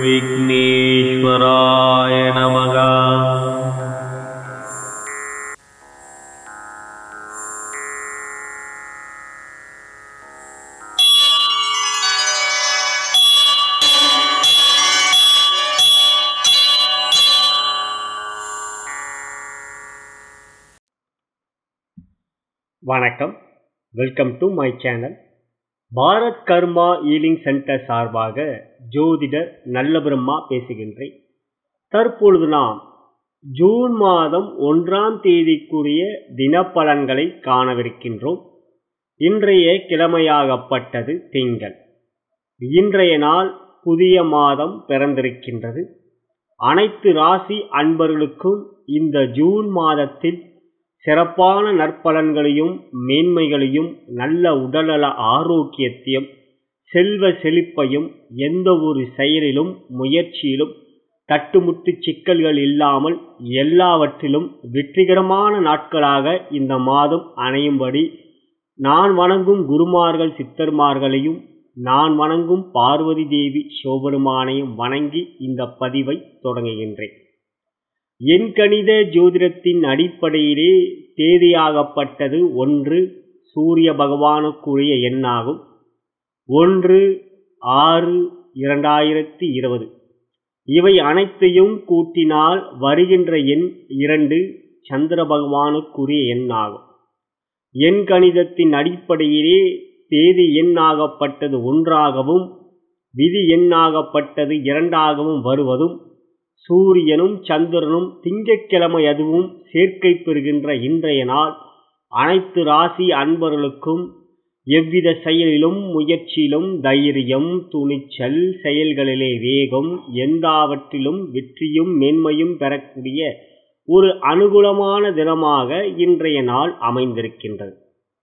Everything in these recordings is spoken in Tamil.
विघ्नेश्वराय नमः வணக்கம் welcome to my channel Bharat Karma healing centre சார்பாக ஜோதிடர் நல்ல பிரம்மா பேசுகின்றேன் தற்பொழுது நாம் ஜூன் மாதம் ஒன்றாம் தேதிக்குரிய தினப்பலன்களை காணவிருக்கின்றோம் இன்றைய கிழமையாகப்பட்டது திங்கள் இன்றைய நாள் புதிய மாதம் பிறந்திருக்கின்றது அனைத்து ராசி அன்பர்களுக்கும் இந்த ஜூன் மாதத்தில் சிறப்பான நற்பலன்களையும் மேன்மைகளையும் நல்ல உடல்நல ஆரோக்கியத்தையும் செல்வ செழிப்பையும் எந்த ஒரு செயலிலும் முயற்சியிலும் தட்டுமுட்டு சிக்கல்கள் இல்லாமல் எல்லாவற்றிலும் வெற்றிகரமான நாட்களாக இந்த மாதம் அணையும்படி நான் வணங்கும் குருமார்கள் சித்தர்மார்களையும் நான் வணங்கும் பார்வதி தேவி சிவபெருமானையும் வணங்கி இந்த பதிவை தொடங்குகின்றேன் என் கணித ஜோதிடத்தின் அடிப்படையிலே தேதியாகப்பட்டது ஒன்று சூரிய பகவானுக்குரிய எண்ணாகும் ஒன்று ஆறு இரண்டாயிரத்தி இருபது இவை அனைத்தையும் கூட்டினால் வருகின்ற எண் இரண்டு சந்திர பகவானுக்குரிய எண்ணாகும் எண் கணிதத்தின் அடிப்படையிலே தேதி எண்ணாகப்பட்டது ஒன்றாகவும் விதி எண்ணாகப்பட்டது இரண்டாகவும் வருவதும் சூரியனும் சந்திரனும் திங்கட்கிழமை அதுவும் சேர்க்கை பெறுகின்ற இன்றைய நாள் அனைத்து ராசி அன்பர்களுக்கும் எவ்வித செயலிலும் முயற்சியிலும் தைரியம் துணிச்சல் செயல்களிலே வேகம் எல்லாவற்றிலும் வெற்றியும் மேன்மையும் பெறக்கூடிய ஒரு அனுகூலமான தினமாக இன்றைய நாள் அமைந்திருக்கின்றது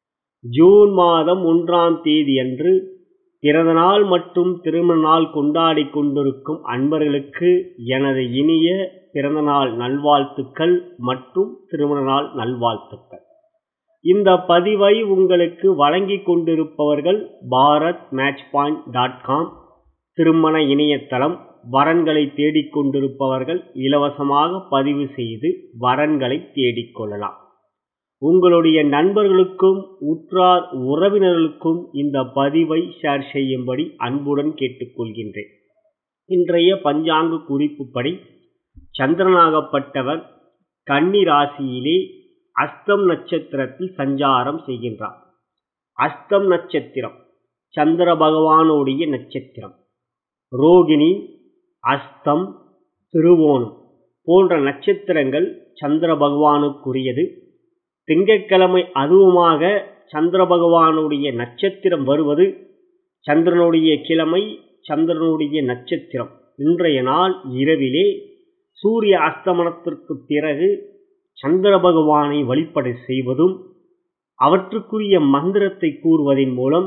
ஜூன் மாதம் ஒன்றாம் தேதி அன்று பிறந்தநாள் மற்றும் திருமண நாள் கொண்டாடி கொண்டிருக்கும் அன்பர்களுக்கு எனது இனிய பிறந்தநாள் நல்வாழ்த்துக்கள் மற்றும் திருமண நாள் நல்வாழ்த்துக்கள் இந்த பதிவை உங்களுக்கு வழங்கி கொண்டிருப்பவர்கள் Bharat match point dot com திருமண இணையதளம் வரன்களை தேடிக்கொண்டிருப்பவர்கள் இலவசமாக பதிவு செய்து வரன்களை தேடிக்கொள்ளலாம் உங்களுடைய நண்பர்களுக்கும் உற்றார் உறவினர்களுக்கும் இந்த பதிவை ஷேர் செய்யும்படி அன்புடன் கேட்டுக்கொள்கின்றேன் இன்றைய பஞ்சாங்கு குறிப்புப்படி சந்திரனாகப்பட்டவர் கன்னி ராசியிலே அஸ்தம் நட்சத்திரத்தில் சஞ்சாரம் செய்கின்றார் அஸ்தம் நட்சத்திரம் சந்திர பகவானுடைய நட்சத்திரம் ரோகிணி அஸ்தம் திருவோணம் போன்ற நட்சத்திரங்கள் சந்திர பகவானுக்குரியது திங்கட்கிழமை அதுவுமாக சந்திர பகவானுடைய நட்சத்திரம் வருவது சந்திரனுடைய கிழமை சந்திரனுடைய நட்சத்திரம் இன்றைய நாள் இரவிலே சூரிய அஸ்தமனத்திற்கு பிறகு சந்திர பகவானை வழிபடை செய்வதும் அவற்றுக்குரிய மந்திரத்தை கூறுவதன் மூலம்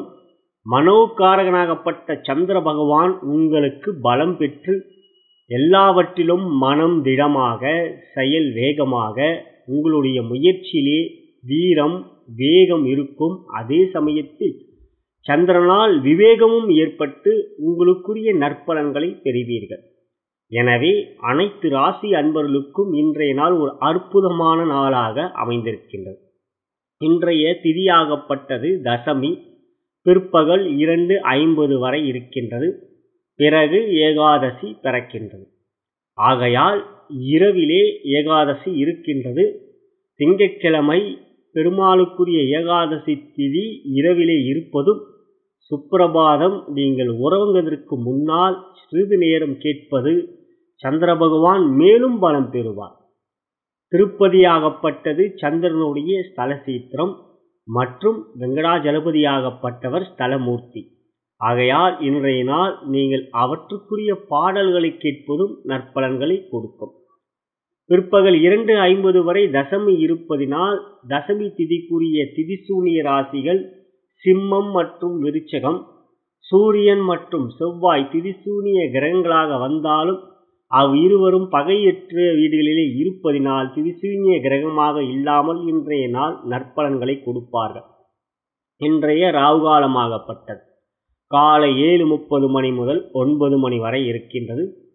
மனோகாரகனாகப்பட்ட சந்திர பகவான் உங்களுக்கு பலம் பெற்று எல்லாவற்றிலும் மனம் திடமாக செயல் வேகமாக உங்களுடைய முயற்சியிலே வீரம் வேகம் இருக்கும் அதே சமயத்தில் சந்திரனால் விவேகமும் ஏற்பட்டு உங்களுக்குரிய நற்பலன்களை பெறுவீர்கள் எனவே அனைத்து ராசி அன்பர்களுக்கும் இன்றைய நாள் ஒரு அற்புதமான நாளாக அமைந்திருக்கின்றது இன்றைய திதியாகப்பட்டது தசமி பிற்பகல் இரண்டு ஐம்பது வரை இருக்கின்றது பிறகு ஏகாதசி பிறக்கின்றது ஆகையால் இரவிலே ஏகாதசி இருக்கின்றது திங்கட்கிழமை பெருமாளுக்குரிய ஏகாதசி திதி இரவிலே இருப்பதும் சுப்பிரபாதம் நீங்கள் உறங்குவதற்கு முன்னால் சிறிது நேரம் கேட்பது சந்திர பகவான் மேலும் பலம் பெறுவார் திருப்பதியாகப்பட்டது சந்திரனுடைய ஸ்தல சீத்திரம் மற்றும் வெங்கடாஜலபதியாகப்பட்டவர் ஸ்தலமூர்த்தி ஆகையால் இன்றைய நாள் நீங்கள் அவற்றுக்குரிய பாடல்களை கேட்பதும் நற்பலன்களை கொடுக்கும் பிற்பகல் இரண்டு ஐம்பது வரை தசமி இருப்பதினால் தசமி திதிக்குரிய திதிசூனிய ராசிகள் சிம்மம் மற்றும் விருச்சகம் சூரியன் மற்றும் செவ்வாய் திதிசூனிய கிரகங்களாக வந்தாலும் அவ் இருவரும் பகையற்ற வீடுகளிலே இருப்பதினால் திதிசூனிய கிரகமாக இல்லாமல் இன்றைய நாள் நற்பலன்களை கொடுப்பார்கள் இன்றைய ராவுகாலமாகப்பட்டது காலை ஏழு முப்பது மணி முதல் ஒன்பது மணி வரை இருக்கின்றது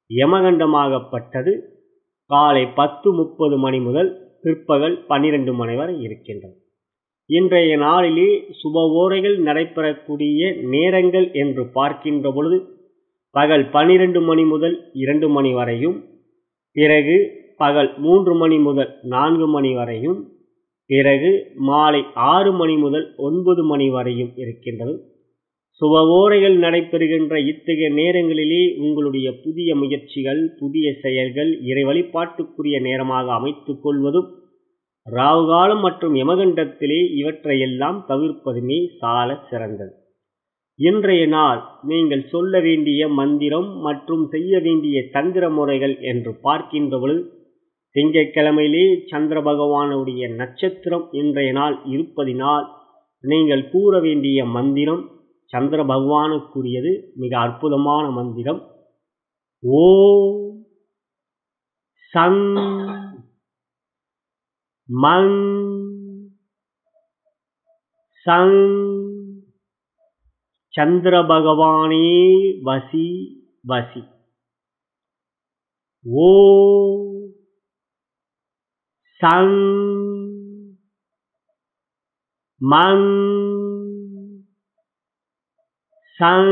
யமகண்டமாகப்பட்டது காலை பத்து முப்பது மணி முதல் பிற்பகல் பன்னிரண்டு மணி வரை இருக்கின்றது இன்றைய நாளிலே சுப ஓரைகள் நடைபெறக்கூடிய நேரங்கள் என்று பார்க்கின்ற பொழுது பகல் பன்னிரண்டு மணி முதல் இரண்டு மணி வரையும் பிறகு பகல் மூன்று மணி முதல் நான்கு மணி வரையும் பிறகு மாலை ஆறு மணி முதல் ஒன்பது மணி வரையும் இருக்கின்றது சுபவோரைகள் நடைபெறுகின்ற இத்தகைய நேரங்களிலே உங்களுடைய புதிய முயற்சிகள் புதிய செயல்கள் இறை வழிபாட்டுக்குரிய நேரமாக அமைத்துக் கொள்வதும் ராவுகாலம் மற்றும் யமகண்டத்திலே இவற்றையெல்லாம் தவிர்ப்பதுமே சால சிறந்தது இன்றைய நாள் நீங்கள் சொல்ல வேண்டிய மந்திரம் மற்றும் செய்ய வேண்டிய தந்திர முறைகள் என்று பார்க்கின்ற பொழுது திங்கட்கிழமையிலே சந்திர பகவானுடைய நட்சத்திரம் இன்றைய நாள் இருப்பதினால் நீங்கள் கூற வேண்டிய மந்திரம் சந்திர பகவானுக்குரியது மிக அற்புதமான மந்திரம் ஓ சங் மங் சங் சந்திர பகவானே வசி வசி ஓ சங் மங் சங்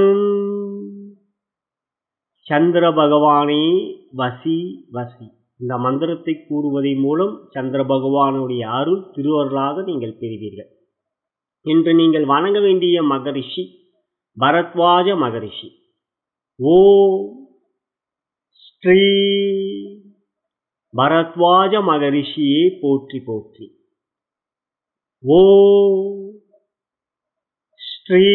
சந்திர பகவானே வசி வசி இந்த மந்திரத்தை கூறுவதன் மூலம் சந்திர பகவானுடைய அருள் திருவருளாக நீங்கள் பெறுவீர்கள் இன்று நீங்கள் வணங்க வேண்டிய மகரிஷி பரத்வாஜ மகரிஷி ஓ ஸ்ரீ பரத்வாஜ மகரிஷியே போற்றி போற்றி ஓ ஸ்ரீ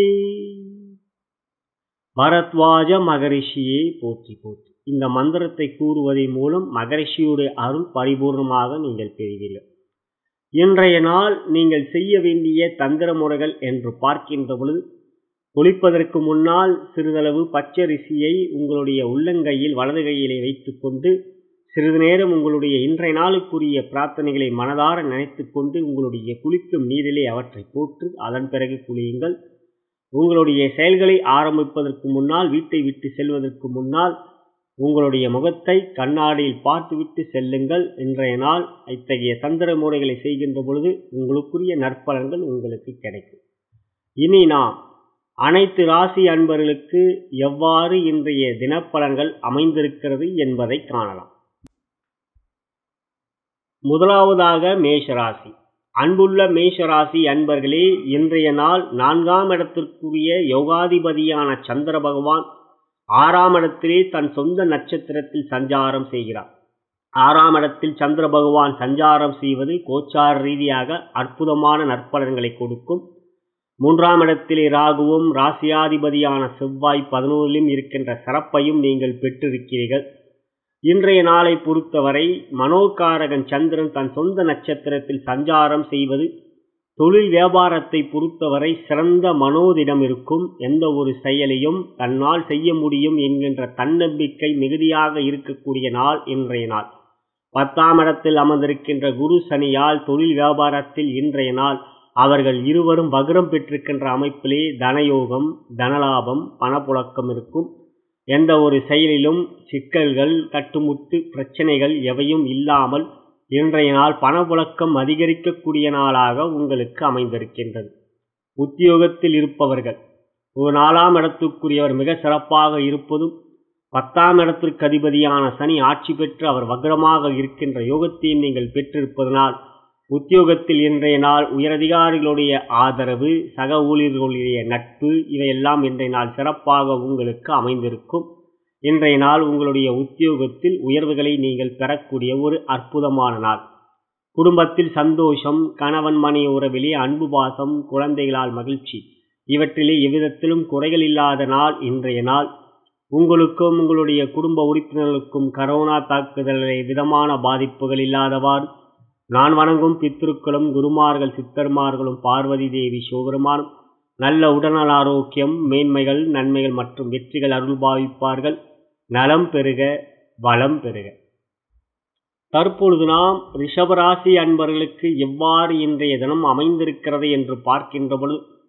பரத்வாஜ மகரிஷியே போற்றி போற்றி இந்த மந்திரத்தை கூறுவதன் மூலம் மகரிஷியுடைய அருள் பரிபூர்ணமாக நீங்கள் பெறுவீர்கள் இன்றைய நாள் நீங்கள் செய்ய வேண்டிய தந்திர முறைகள் என்று பார்க்கின்ற பொழுது குளிப்பதற்கு முன்னால் சிறிதளவு பச்சரிசியை உங்களுடைய உள்ளங்கையில் வலது கையிலே வைத்துக்கொண்டு சிறிது நேரம் உங்களுடைய இன்றைய நாளுக்குரிய பிரார்த்தனைகளை மனதார நினைத்து கொண்டு உங்களுடைய குளிக்கும் நீரிலே அவற்றை போட்டு அதன் பிறகு குளியுங்கள் உங்களுடைய செயல்களை ஆரம்பிப்பதற்கு முன்னால் வீட்டை விட்டு செல்வதற்கு முன்னால் உங்களுடைய முகத்தை கண்ணாடியில் பார்த்துவிட்டு செல்லுங்கள் இன்றைய நாள் இத்தகைய தந்திர முறைகளை செய்கின்ற பொழுது உங்களுக்குரிய நற்பலன்கள் உங்களுக்கு கிடைக்கும் இனி நாம் அனைத்து ராசி அன்பர்களுக்கு எவ்வாறு இன்றைய தினப்பலன்கள் அமைந்திருக்கிறது என்பதை காணலாம் முதலாவதாக மேஷராசி அன்புள்ள மேஷராசி அன்பர்களே இன்றைய நாள் நான்காம் இடத்திற்குரிய யோகாதிபதியான சந்திர பகவான் ஆறாம் இடத்திலே தன் சொந்த நட்சத்திரத்தில் சஞ்சாரம் செய்கிறார் ஆறாம் இடத்தில் சந்திர பகவான் சஞ்சாரம் செய்வது கோச்சார ரீதியாக அற்புதமான நற்பலன்களை கொடுக்கும் மூன்றாம் இடத்திலே ராகுவும் ராசியாதிபதியான செவ்வாய் பதினோரிலும் இருக்கின்ற சிறப்பையும் நீங்கள் பெற்றிருக்கிறீர்கள் இன்றைய நாளை பொறுத்தவரை மனோகாரகன் சந்திரன் தன் சொந்த நட்சத்திரத்தில் சஞ்சாரம் செய்வது தொழில் வியாபாரத்தை பொறுத்தவரை சிறந்த மனோதிடம் இருக்கும் எந்த ஒரு செயலையும் தன்னால் செய்ய முடியும் என்கின்ற தன்னம்பிக்கை மிகுதியாக இருக்கக்கூடிய நாள் இன்றைய நாள் பத்தாம் இடத்தில் அமர்ந்திருக்கின்ற குரு சனியால் தொழில் வியாபாரத்தில் இன்றைய நாள் அவர்கள் இருவரும் வக்ரம் பெற்றிருக்கின்ற அமைப்பிலே தனயோகம் தனலாபம் பணப்புழக்கம் இருக்கும் எந்த ஒரு செயலிலும் சிக்கல்கள் கட்டுமுட்டு பிரச்சனைகள் எவையும் இல்லாமல் இன்றைய நாள் பணப்புழக்கம் அதிகரிக்கக்கூடிய நாளாக உங்களுக்கு அமைந்திருக்கின்றது உத்தியோகத்தில் இருப்பவர்கள் ஒரு நாலாம் இடத்துக்குரியவர் மிக சிறப்பாக இருப்பதும் பத்தாம் இடத்திற்கு அதிபதியான சனி ஆட்சி பெற்று அவர் வக்ரமாக இருக்கின்ற யோகத்தையும் நீங்கள் பெற்றிருப்பதனால் உத்தியோகத்தில் இன்றைய நாள் உயரதிகாரிகளுடைய ஆதரவு சக ஊழியர்களுடைய நட்பு இவையெல்லாம் இன்றைய நாள் சிறப்பாக உங்களுக்கு அமைந்திருக்கும் இன்றைய நாள் உங்களுடைய உத்தியோகத்தில் உயர்வுகளை நீங்கள் பெறக்கூடிய ஒரு அற்புதமான நாள் குடும்பத்தில் சந்தோஷம் கணவன் மணி உறவிலே அன்பு பாசம் குழந்தைகளால் மகிழ்ச்சி இவற்றிலே எவ்விதத்திலும் குறைகள் இல்லாத நாள் இன்றைய நாள் உங்களுக்கும் உங்களுடைய குடும்ப உறுப்பினர்களுக்கும் கரோனா தாக்குதலை விதமான பாதிப்புகள் இல்லாதவாறு நான் வணங்கும் பித்திருக்களும் குருமார்கள் சித்தர்மார்களும் பார்வதி தேவி சிவபெருமானும் நல்ல உடல்நல ஆரோக்கியம் மேன்மைகள் நன்மைகள் மற்றும் வெற்றிகள் அருள் பாவிப்பார்கள் நலம் பெருக வளம் பெருக தற்பொழுது நாம் ரிஷபராசி அன்பர்களுக்கு எவ்வாறு இன்றைய தினம் அமைந்திருக்கிறது என்று பார்க்கின்ற பொழுது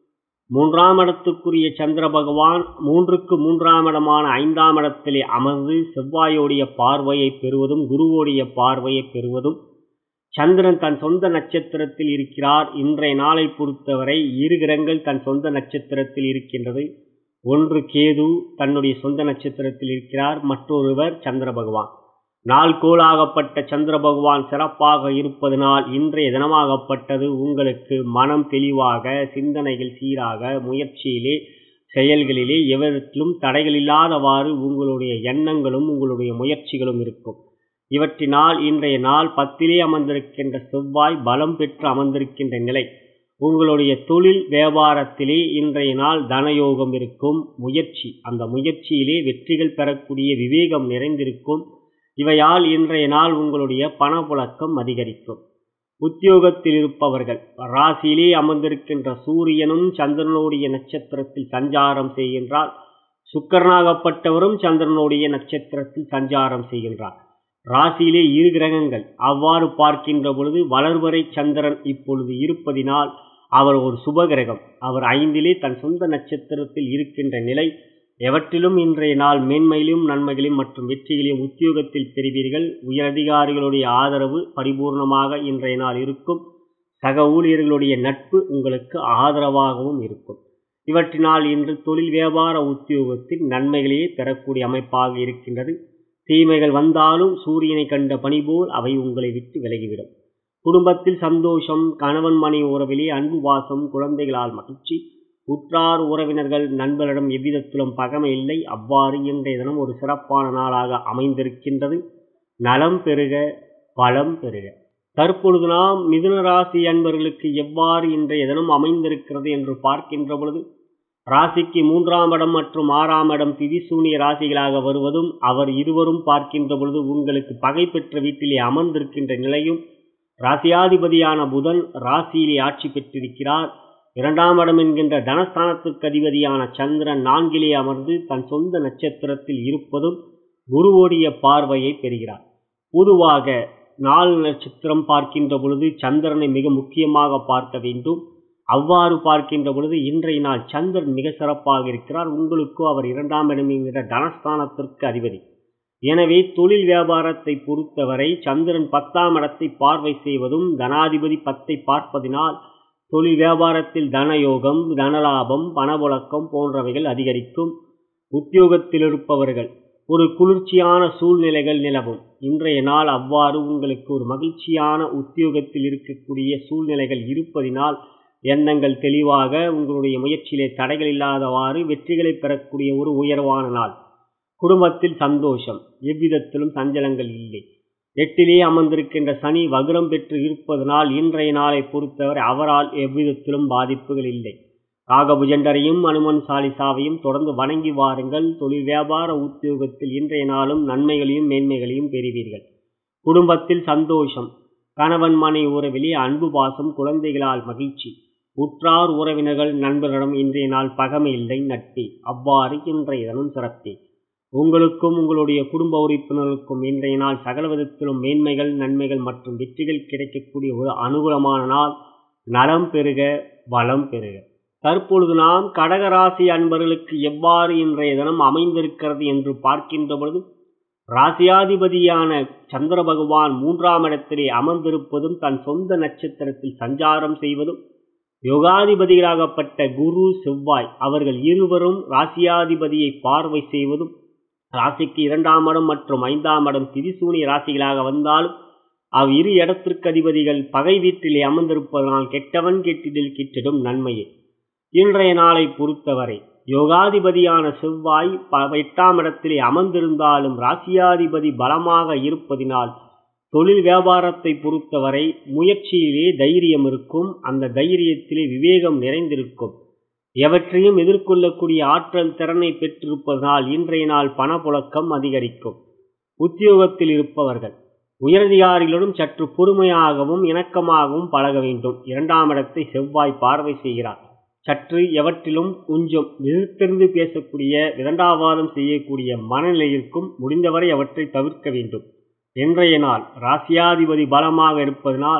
மூன்றாம் இடத்துக்குரிய சந்திர பகவான் மூன்றுக்கு மூன்றாம் இடமான ஐந்தாம் இடத்திலே அமர்ந்து செவ்வாயோடைய பார்வையை பெறுவதும் குருவோடைய பார்வையை பெறுவதும் சந்திரன் தன் சொந்த நட்சத்திரத்தில் இருக்கிறார் இன்றைய நாளை பொறுத்தவரை இரு கிரகங்கள் தன் சொந்த நட்சத்திரத்தில் இருக்கின்றது ஒன்று கேது தன்னுடைய சொந்த நட்சத்திரத்தில் இருக்கிறார் மற்றொருவர் சந்திர பகவான் நாள் கோளாகப்பட்ட சந்திர பகவான் சிறப்பாக இருப்பதனால் இன்றைய தினமாகப்பட்டது உங்களுக்கு மனம் தெளிவாக சிந்தனைகள் சீராக முயற்சியிலே செயல்களிலே எவற்றிலும் தடைகள் இல்லாதவாறு உங்களுடைய எண்ணங்களும் உங்களுடைய முயற்சிகளும் இருக்கும் இவற்றினால் இன்றைய நாள் பத்திலே அமர்ந்திருக்கின்ற செவ்வாய் பலம் பெற்று அமர்ந்திருக்கின்ற நிலை உங்களுடைய தொழில் வியாபாரத்திலே இன்றைய நாள் தனயோகம் இருக்கும் முயற்சி அந்த முயற்சியிலே வெற்றிகள் பெறக்கூடிய விவேகம் நிறைந்திருக்கும் இவையால் இன்றைய நாள் உங்களுடைய பணப்புழக்கம் அதிகரிக்கும் உத்தியோகத்தில் இருப்பவர்கள் ராசியிலே அமர்ந்திருக்கின்ற சூரியனும் சந்திரனுடைய நட்சத்திரத்தில் சஞ்சாரம் செய்கின்றார் சுக்கரனாகப்பட்டவரும் சந்திரனுடைய நட்சத்திரத்தில் சஞ்சாரம் செய்கின்றார் ராசியிலே இரு கிரகங்கள் அவ்வாறு பார்க்கின்ற பொழுது வளர்வரை சந்திரன் இப்பொழுது இருப்பதினால் அவர் ஒரு சுபகிரகம் அவர் ஐந்திலே தன் சொந்த நட்சத்திரத்தில் இருக்கின்ற நிலை எவற்றிலும் இன்றைய நாள் மேன்மையிலும் நன்மைகளையும் மற்றும் வெற்றிகளையும் உத்தியோகத்தில் பெறுவீர்கள் உயரதிகாரிகளுடைய ஆதரவு பரிபூர்ணமாக இன்றைய நாள் இருக்கும் சக ஊழியர்களுடைய நட்பு உங்களுக்கு ஆதரவாகவும் இருக்கும் இவற்றினால் இன்று தொழில் வியாபார உத்தியோகத்தில் நன்மைகளையே பெறக்கூடிய அமைப்பாக இருக்கின்றது தீமைகள் வந்தாலும் சூரியனை கண்ட பணி போல் அவை உங்களை விட்டு விலகிவிடும் குடும்பத்தில் சந்தோஷம் கணவன் மனை உறவிலே அன்பு வாசம் குழந்தைகளால் மகிழ்ச்சி உற்றார் உறவினர்கள் நண்பரிடம் எவ்விதத்திலும் பகமை இல்லை அவ்வாறு இன்றைய தினம் ஒரு சிறப்பான நாளாக அமைந்திருக்கின்றது நலம் பெருக பலம் பெருக தற்பொழுது நாம் மிதுன ராசி அன்பர்களுக்கு எவ்வாறு இன்றைய தினம் அமைந்திருக்கிறது என்று பார்க்கின்ற பொழுது ராசிக்கு மூன்றாம் இடம் மற்றும் ஆறாம் இடம் திதிசூனிய ராசிகளாக வருவதும் அவர் இருவரும் பார்க்கின்ற பொழுது உங்களுக்கு பகை பெற்ற வீட்டிலே அமர்ந்திருக்கின்ற நிலையும் ராசியாதிபதியான புதன் ராசியிலே ஆட்சி பெற்றிருக்கிறார் இரண்டாம் இடம் என்கின்ற தனஸ்தானத்துக்கு அதிபதியான சந்திரன் நான்கிலே அமர்ந்து தன் சொந்த நட்சத்திரத்தில் இருப்பதும் குருவோடைய பார்வையை பெறுகிறார் பொதுவாக நாலு நட்சத்திரம் பார்க்கின்ற பொழுது சந்திரனை மிக முக்கியமாக பார்க்க வேண்டும் அவ்வாறு பார்க்கின்ற பொழுது இன்றைய நாள் சந்திரன் மிக சிறப்பாக இருக்கிறார் உங்களுக்கோ அவர் இரண்டாம் இடம் என்கிற தனஸ்தானத்திற்கு அதிபதி எனவே தொழில் வியாபாரத்தை பொறுத்தவரை சந்திரன் பத்தாம் இடத்தை பார்வை செய்வதும் தனாதிபதி பத்தை பார்ப்பதினால் தொழில் வியாபாரத்தில் தனயோகம் தனலாபம் பணப்புழக்கம் போன்றவைகள் அதிகரிக்கும் உத்தியோகத்தில் இருப்பவர்கள் ஒரு குளிர்ச்சியான சூழ்நிலைகள் நிலவும் இன்றைய நாள் அவ்வாறு உங்களுக்கு ஒரு மகிழ்ச்சியான உத்தியோகத்தில் இருக்கக்கூடிய சூழ்நிலைகள் இருப்பதினால் எண்ணங்கள் தெளிவாக உங்களுடைய முயற்சியிலே தடைகள் இல்லாதவாறு வெற்றிகளை பெறக்கூடிய ஒரு உயர்வான நாள் குடும்பத்தில் சந்தோஷம் எவ்விதத்திலும் சஞ்சலங்கள் இல்லை எட்டிலே அமர்ந்திருக்கின்ற சனி வக்ரம் பெற்று இருப்பதனால் இன்றைய நாளை பொறுத்தவரை அவரால் எவ்விதத்திலும் பாதிப்புகள் இல்லை காகபுஜண்டரையும் அனுமன் சாலிசாவையும் தொடர்ந்து வணங்கி வாருங்கள் தொழில் வியாபார உத்தியோகத்தில் இன்றைய நாளும் நன்மைகளையும் மேன்மைகளையும் பெறுவீர்கள் குடும்பத்தில் சந்தோஷம் கணவன் மனை உறவிலே அன்பு பாசம் குழந்தைகளால் மகிழ்ச்சி உற்றார் உறவினர்கள் நண்பர்களிடம் இன்றைய நாள் பகமை இல்லை நட்பே அவ்வாறு இன்றைய தினம் சிறப்பே உங்களுக்கும் உங்களுடைய குடும்ப உறுப்பினர்களுக்கும் இன்றைய நாள் சகல விதத்திலும் மேன்மைகள் நன்மைகள் மற்றும் வெற்றிகள் கிடைக்கக்கூடிய ஒரு அனுகூலமான நாள் நலம் பெருக வளம் பெருக தற்பொழுது நாம் கடகராசி அன்பர்களுக்கு எவ்வாறு இன்றைய தினம் அமைந்திருக்கிறது என்று பார்க்கின்ற பொழுது ராசியாதிபதியான சந்திர பகவான் மூன்றாம் இடத்திலே அமர்ந்திருப்பதும் தன் சொந்த நட்சத்திரத்தில் சஞ்சாரம் செய்வதும் யோகாதிபதிகளாகப்பட்ட குரு செவ்வாய் அவர்கள் இருவரும் ராசியாதிபதியை பார்வை செய்வதும் ராசிக்கு இரண்டாம் இடம் மற்றும் ஐந்தாம் இடம் திரிசூனிய ராசிகளாக வந்தாலும் அவ் இரு இடத்திற்கு அதிபதிகள் பகை வீட்டிலே அமர்ந்திருப்பதனால் கெட்டவன் கெட்டிடில் கிட்டிடும் நன்மையே இன்றைய நாளை பொறுத்தவரை யோகாதிபதியான செவ்வாய் எட்டாம் இடத்திலே அமர்ந்திருந்தாலும் ராசியாதிபதி பலமாக இருப்பதினால் தொழில் வியாபாரத்தை பொறுத்தவரை முயற்சியிலே தைரியம் இருக்கும் அந்த தைரியத்திலே விவேகம் நிறைந்திருக்கும் எவற்றையும் எதிர்கொள்ளக்கூடிய ஆற்றல் திறனை பெற்றிருப்பதனால் இன்றைய நாள் பணப்புழக்கம் அதிகரிக்கும் உத்தியோகத்தில் இருப்பவர்கள் உயரதிகாரிகளுடன் சற்று பொறுமையாகவும் இணக்கமாகவும் பழக வேண்டும் இரண்டாம் இடத்தை செவ்வாய் பார்வை செய்கிறார் சற்று எவற்றிலும் கொஞ்சம் எதிர்த்திருந்து பேசக்கூடிய விதண்டாவாதம் செய்யக்கூடிய மனநிலையிற்கும் முடிந்தவரை அவற்றை தவிர்க்க வேண்டும் இன்றைய நாள் ராசியாதிபதி பலமாக இருப்பதனால்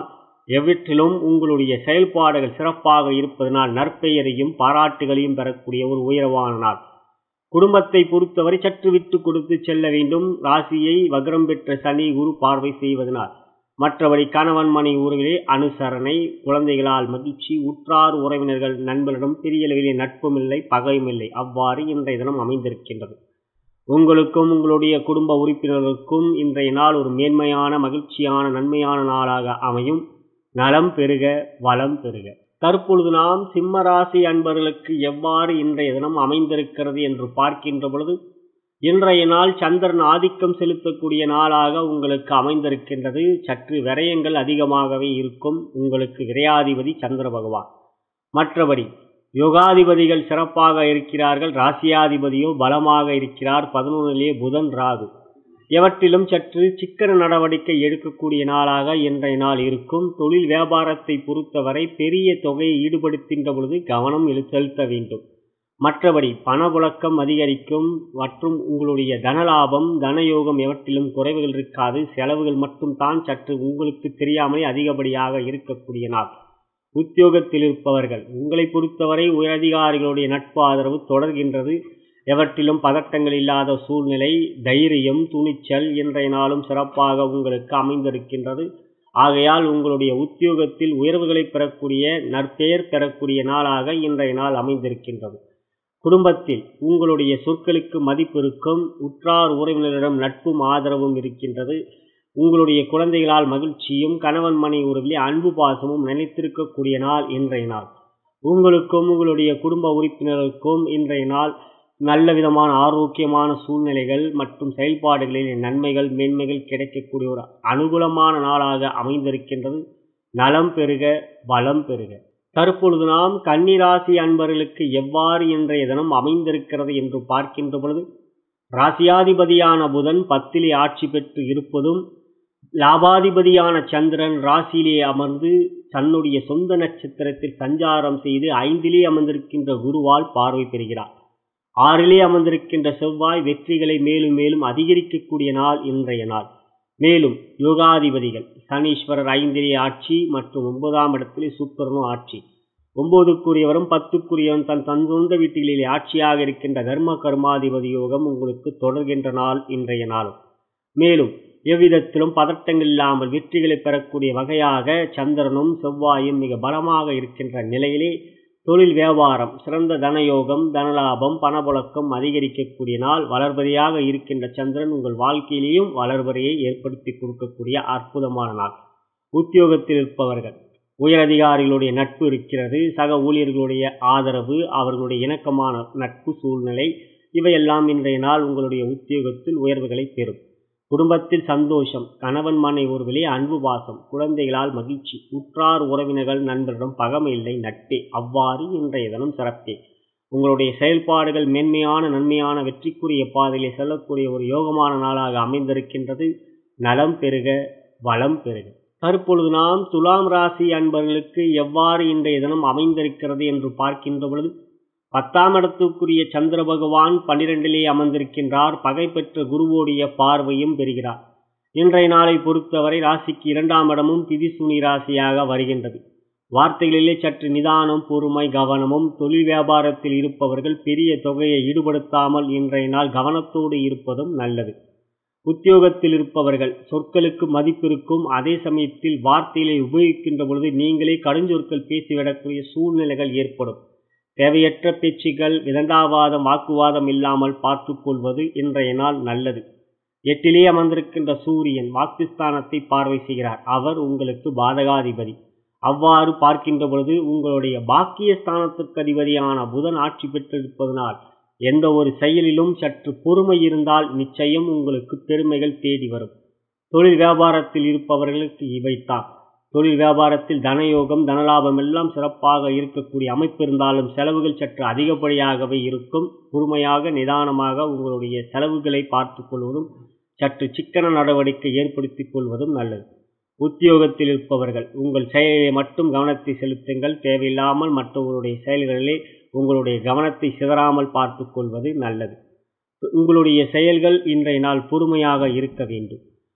எவற்றிலும் உங்களுடைய செயல்பாடுகள் சிறப்பாக இருப்பதனால் நற்பெயரையும் பாராட்டுகளையும் பெறக்கூடிய ஒரு உயர்வான நாள் குடும்பத்தை பொறுத்தவரை சற்று விட்டு கொடுத்து செல்ல வேண்டும் ராசியை வக்ரம் பெற்ற சனி குரு பார்வை செய்வதனால் மற்றபடி கணவன் மனை ஊர்களே அனுசரணை குழந்தைகளால் மகிழ்ச்சி உற்றார் உறவினர்கள் நண்பர்களிடம் பெரிய அளவிலே நட்பும் இல்லை பகையும் இல்லை அவ்வாறு இன்றைய தினம் அமைந்திருக்கின்றது உங்களுக்கும் உங்களுடைய குடும்ப உறுப்பினர்களுக்கும் இன்றைய நாள் ஒரு மேன்மையான மகிழ்ச்சியான நன்மையான நாளாக அமையும் நலம் பெருக வளம் பெருக தற்பொழுது நாம் சிம்மராசி அன்பர்களுக்கு எவ்வாறு இன்றைய தினம் அமைந்திருக்கிறது என்று பார்க்கின்ற பொழுது இன்றைய நாள் சந்திரன் ஆதிக்கம் செலுத்தக்கூடிய நாளாக உங்களுக்கு அமைந்திருக்கின்றது சற்று விரயங்கள் அதிகமாகவே இருக்கும் உங்களுக்கு விரையாதிபதி சந்திர பகவான் மற்றபடி யோகாதிபதிகள் சிறப்பாக இருக்கிறார்கள் ராசியாதிபதியோ பலமாக இருக்கிறார் பதினொன்றிலே புதன் ராகு எவற்றிலும் சற்று சிக்கன நடவடிக்கை எடுக்கக்கூடிய நாளாக இன்றைய நாள் இருக்கும் தொழில் வியாபாரத்தை பொறுத்தவரை பெரிய தொகையை ஈடுபடுத்தின்ற பொழுது கவனம் செலுத்த வேண்டும் மற்றபடி பணப்புழக்கம் அதிகரிக்கும் மற்றும் உங்களுடைய தனலாபம் தனயோகம் எவற்றிலும் குறைவுகள் இருக்காது செலவுகள் மட்டும் தான் சற்று உங்களுக்கு தெரியாமலே அதிகப்படியாக இருக்கக்கூடிய நாள் உத்தியோகத்தில் இருப்பவர்கள் உங்களை பொறுத்தவரை உயரதிகாரிகளுடைய நட்பு ஆதரவு தொடர்கின்றது எவற்றிலும் பதட்டங்கள் இல்லாத சூழ்நிலை தைரியம் துணிச்சல் இன்றைய நாளும் சிறப்பாக உங்களுக்கு அமைந்திருக்கின்றது ஆகையால் உங்களுடைய உத்தியோகத்தில் உயர்வுகளை பெறக்கூடிய நற்பெயர் பெறக்கூடிய நாளாக இன்றைய நாள் அமைந்திருக்கின்றது குடும்பத்தில் உங்களுடைய சொற்களுக்கு மதிப்பு இருக்கும் உற்றார் உறவினரிடம் நட்பும் ஆதரவும் இருக்கின்றது உங்களுடைய குழந்தைகளால் மகிழ்ச்சியும் கணவன் மனை உறவிலே அன்பு பாசமும் நினைத்திருக்கக்கூடிய நாள் இன்றைய நாள் உங்களுக்கும் உங்களுடைய குடும்ப உறுப்பினர்களுக்கும் இன்றைய நாள் நல்ல விதமான ஆரோக்கியமான சூழ்நிலைகள் மற்றும் செயல்பாடுகளில் நன்மைகள் மேன்மைகள் கிடைக்கக்கூடிய ஒரு அனுகூலமான நாளாக அமைந்திருக்கின்றது நலம் பெருக வளம் பெருக தற்பொழுது நாம் கன்னிராசி அன்பர்களுக்கு எவ்வாறு இன்றைய தினம் அமைந்திருக்கிறது என்று பார்க்கின்ற பொழுது ராசியாதிபதியான புதன் பத்திலே ஆட்சி பெற்று இருப்பதும் லாபாதிபதியான சந்திரன் ராசியிலே அமர்ந்து தன்னுடைய சொந்த நட்சத்திரத்தில் சஞ்சாரம் செய்து ஐந்திலே அமர்ந்திருக்கின்ற குருவால் பார்வை பெறுகிறார் ஆறிலே அமர்ந்திருக்கின்ற செவ்வாய் வெற்றிகளை மேலும் மேலும் அதிகரிக்கக்கூடிய நாள் இன்றைய நாள் மேலும் யோகாதிபதிகள் சனீஸ்வரர் ஐந்திலே ஆட்சி மற்றும் ஒன்பதாம் இடத்திலே சுக்கரனும் ஆட்சி ஒன்பதுக்குரியவரும் பத்துக்குரியவன் தன் தன் சொந்த வீட்டிலே ஆட்சியாக இருக்கின்ற தர்ம கர்மாதிபதி யோகம் உங்களுக்கு தொடர்கின்ற நாள் இன்றைய நாளும் மேலும் எவ்விதத்திலும் பதட்டங்கள் இல்லாமல் வெற்றிகளை பெறக்கூடிய வகையாக சந்திரனும் செவ்வாயும் மிக பலமாக இருக்கின்ற நிலையிலே தொழில் வியாபாரம் சிறந்த தனயோகம் தனலாபம் பணப்புழக்கம் அதிகரிக்கக்கூடிய நாள் வளர்பறையாக இருக்கின்ற சந்திரன் உங்கள் வாழ்க்கையிலேயும் வளர்பறையை ஏற்படுத்தி கொடுக்கக்கூடிய அற்புதமான நாள் உத்தியோகத்தில் இருப்பவர்கள் உயரதிகாரிகளுடைய நட்பு இருக்கிறது சக ஊழியர்களுடைய ஆதரவு அவர்களுடைய இணக்கமான நட்பு சூழ்நிலை இவையெல்லாம் இன்றைய நாள் உங்களுடைய உத்தியோகத்தில் உயர்வுகளை பெறும் குடும்பத்தில் சந்தோஷம் கணவன் மனை ஒருவிலே அன்பு பாசம் குழந்தைகளால் மகிழ்ச்சி உற்றார் உறவினர்கள் நண்பரிடம் பகமை இல்லை நட்பே அவ்வாறு இன்றைய தினம் சிறப்பே உங்களுடைய செயல்பாடுகள் மேன்மையான நன்மையான வெற்றிக்குரிய பாதையிலே செல்லக்கூடிய ஒரு யோகமான நாளாக அமைந்திருக்கின்றது நலம் பெருக வளம் பெருக தற்பொழுது நாம் துலாம் ராசி அன்பர்களுக்கு எவ்வாறு இன்றைய தினம் அமைந்திருக்கிறது என்று பார்க்கின்ற பொழுது பத்தாம் இடத்துக்குரிய சந்திர பகவான் பன்னிரெண்டிலே அமர்ந்திருக்கின்றார் பகை பெற்ற குருவோடைய பார்வையும் பெறுகிறார் இன்றைய நாளை பொறுத்தவரை ராசிக்கு இரண்டாம் இடமும் திதிசூனி ராசியாக வருகின்றது வார்த்தைகளிலே சற்று நிதானம் பொறுமை கவனமும் தொழில் வியாபாரத்தில் இருப்பவர்கள் பெரிய தொகையை ஈடுபடுத்தாமல் இன்றைய நாள் கவனத்தோடு இருப்பதும் நல்லது உத்தியோகத்தில் இருப்பவர்கள் சொற்களுக்கு மதிப்பிருக்கும் அதே சமயத்தில் வார்த்தைகளை உபயோகிக்கின்ற பொழுது நீங்களே கடுஞ்சொற்கள் பேசிவிடக்கூடிய சூழ்நிலைகள் ஏற்படும் தேவையற்ற பேச்சுகள் விதண்டாவாதம் வாக்குவாதம் இல்லாமல் பார்த்து கொள்வது இன்றைய நாள் நல்லது எட்டிலே அமர்ந்திருக்கின்ற சூரியன் வாக்குஸ்தானத்தை பார்வை செய்கிறார் அவர் உங்களுக்கு பாதகாதிபதி அவ்வாறு பார்க்கின்ற பொழுது உங்களுடைய பாக்கிய ஸ்தானத்துக்கு அதிபதியான புதன் ஆட்சி பெற்றிருப்பதனால் எந்த ஒரு செயலிலும் சற்று பொறுமை இருந்தால் நிச்சயம் உங்களுக்கு பெருமைகள் தேடி வரும் தொழில் வியாபாரத்தில் இருப்பவர்களுக்கு இவைத்தான் தொழில் வியாபாரத்தில் தனயோகம் தனலாபம் எல்லாம் சிறப்பாக இருக்கக்கூடிய அமைப்பு இருந்தாலும் செலவுகள் சற்று அதிகப்படியாகவே இருக்கும் பொறுமையாக நிதானமாக உங்களுடைய செலவுகளை பார்த்து கொள்வதும் சற்று சிக்கன நடவடிக்கை ஏற்படுத்திக் கொள்வதும் நல்லது உத்தியோகத்தில் இருப்பவர்கள் உங்கள் செயலிலே மட்டும் கவனத்தை செலுத்துங்கள் தேவையில்லாமல் மற்றவர்களுடைய செயல்களிலே உங்களுடைய கவனத்தை சிதறாமல் பார்த்து கொள்வது நல்லது உங்களுடைய செயல்கள் இன்றைய நாள் பொறுமையாக இருக்க வேண்டும்